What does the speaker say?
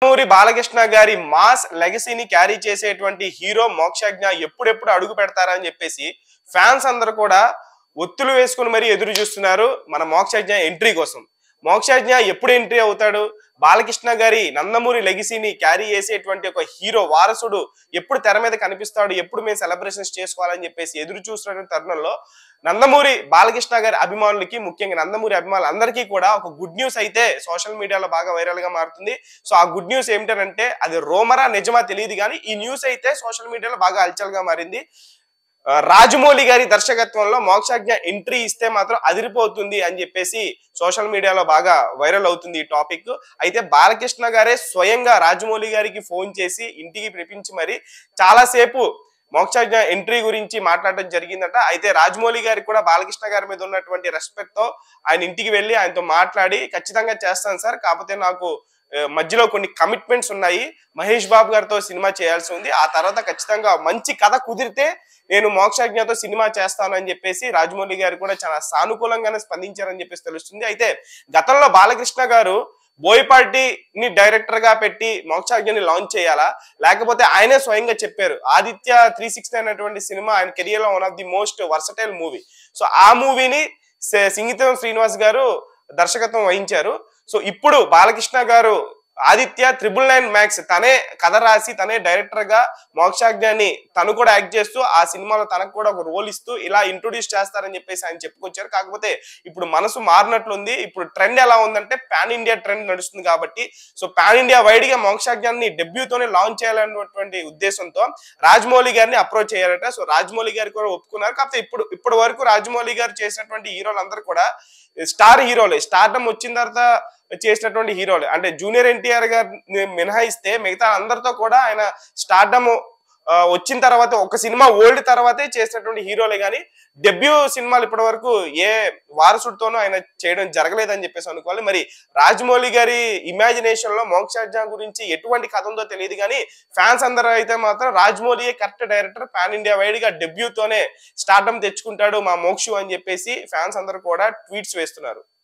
నందమూరి బాలకృష్ణ గారి మాస్ లెగసీని క్యారీ చేసేటువంటి హీరో మోక్షజ్ఞ ఎప్పుడెప్పుడు అడుగు పెడతారని చెప్పేసి ఫ్యాన్స్ అందరు కూడా ఒత్తులు వేసుకుని మరీ ఎదురు చూస్తున్నారు మన మోక్షజ్ఞ ఎంట్రీ కోసం మోక్షజ్ఞ ఎప్పుడు ఎంట్రీ అవుతాడు బాలకృష్ణ గారి నందమూరి లెగసీని క్యారీ చేసేటువంటి ఒక హీరో వారసుడు ఎప్పుడు తెర మీద కనిపిస్తాడు ఎప్పుడు మేము సెలబ్రేషన్స్ చేసుకోవాలని చెప్పేసి ఎదురు చూస్తున్న తరుణంలో నందమూరి బాలకృష్ణ గారి అభిమానులకి ముఖ్యంగా నందమూరి అభిమానులు అందరికీ కూడా ఒక గుడ్ న్యూస్ అయితే సోషల్ మీడియాలో బాగా వైరల్ గా మారుతుంది సో ఆ గుడ్ న్యూస్ ఏమిటంటే అది రోమరా నిజమా తెలియదు కానీ ఈ న్యూస్ అయితే సోషల్ మీడియాలో బాగా హల్చల్ గా మారింది ఆ, రాజమౌళి గారి దర్శకత్వంలో మోక్షజ్ఞ ఎంట్రీ ఇస్తే మాత్రం అదిరిపోతుంది అని చెప్పేసి సోషల్ మీడియాలో బాగా వైరల్ అవుతుంది ఈ టాపిక్ అయితే బాలకృష్ణ గారే స్వయంగా రాజమౌళి గారికి ఫోన్ చేసి ఇంటికి పిలిపించి మరి చాలాసేపు మోక్షజ్ఞ ఎంట్రీ గురించి మాట్లాడడం జరిగిందట అయితే రాజమౌళి గారికి కూడా బాలకృష్ణ గారి మీద ఉన్నటువంటి రెస్పెక్ట్ తో ఆయన ఇంటికి వెళ్ళి ఆయనతో మాట్లాడి ఖచ్చితంగా చేస్తాను సార్ కాకపోతే నాకు ఆ, మధ్యలో కొన్ని కమిట్మెంట్స్ ఉన్నాయి మహేష్ బాబు గారితో సినిమా చేయాల్సి ఉంది ఆ తర్వాత ఖచ్చితంగా మంచి కథ కుదిరితే నేను మోక్షజ్ఞతో సినిమా చేస్తాను అని చెప్పేసి రాజమౌళి గారు కూడా చాలా సానుకూలంగానే స్పందించారని చెప్పేసి తెలుస్తుంది అయితే గతంలో బాలకృష్ణ గారు బోయపాటిని డైరెక్టర్ గా పెట్టి మోక్షాజ్ఞని లాంచ్ చేయాలా లేకపోతే ఆయనే స్వయంగా చెప్పారు ఆదిత్య త్రీ సిక్స్టీ అనేటువంటి సినిమా ఆయన కెరియర్ లో one of the most versatile movie so ఆ మూవీని సింగితం శ్రీనివాస్ గారు దర్శకత్వం వహించారు సో ఇప్పుడు బాలకృష్ణ గారు ఆదిత్య త్రిబుల్ నైన్ మ్యాక్స్ తనే కథ రాసి తనే డైరెక్టర్ గా మోక్షాజ్ఞాన్ని తను కూడా యాక్ట్ చేస్తూ ఆ సినిమాలో తనకు కూడా ఒక రోల్ ఇస్తూ ఇలా ఇంట్రొడ్యూస్ చేస్తారని చెప్పేసి ఆయన చెప్పుకొచ్చారు కాకపోతే ఇప్పుడు మనసు మారినట్లుంది ఇప్పుడు ట్రెండ్ ఎలా ఉందంటే పాన్ ఇండియా ట్రెండ్ నడుస్తుంది కాబట్టి సో పాన్ ఇండియా వైడ్ గా మోక్షాజ్ఞాన్ని డెబ్యూతోనే లాంచ్ చేయాలన్నటువంటి ఉద్దేశంతో రాజమౌళి గారిని అప్రోచ్ చేయాలట సో రాజమౌళి గారు కూడా ఒప్పుకున్నారు కాకపోతే ఇప్పుడు ఇప్పటి వరకు రాజమౌళి గారు చేసినటువంటి హీరోలందరూ కూడా స్టార్ హీరోలే స్టార్డమ్ వచ్చిన తర్వాత చేసినటువంటి హీరోలే అంటే జూనియర్ ఎన్టీఆర్ గారిని మినహాయిస్తే మిగతా అందరితో కూడా ఆయన స్టార్డమ్ వచ్చిన తర్వాత ఒక సినిమా ఓల్డ్ తర్వాతే చేసినటువంటి హీరోలే కానీ డెబ్యూ సినిమాలు ఇప్పటి వరకు ఏ వారసుడితోనూ ఆయన చేయడం జరగలేదని చెప్పేసి అనుకోవాలి మరి రాజమౌళి గారి ఇమాజినేషన్ లో మోక్షాజ్ఞ గురించి ఎటువంటి కథ ఉందో తెలియదు కానీ ఫ్యాన్స్ అందరూ అయితే మాత్రం రాజమౌళియే correct director pan India wide గా డెబ్యూతోనే స్టార్డమ్ తెచ్చుకుంటాడు మా మోక్షు అని చెప్పేసి ఫ్యాన్స్ అందరూ కూడా ట్వీట్స్ వేస్తున్నారు